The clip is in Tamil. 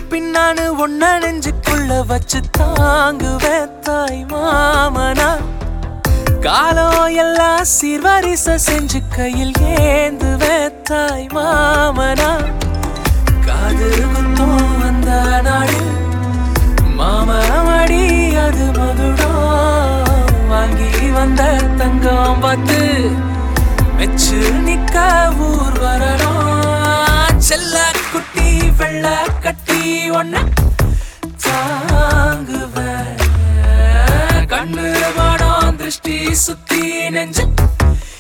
பின்னான்னு ஒன்ன நெஞ்சுக்குள்ள வச்சு தாங்குவேன் தாய் மாமனா காலம் எல்லாம் சீர்வரிச செஞ்சு கையில் ஏந்துவேன் தாய் மாமனா காது குத்தம் வந்த நாளில் மாமடி அது மதுடம் வாங்கி வந்த தங்கம் பார்த்து மெச்சு நிக்க ஊர் வரணும் செல்ல குட்டி வெள்ள கட்டி ஒன்ன தாங்குவேன் கண்ணு படம் திருஷ்டி சுத்தி நெஞ்சு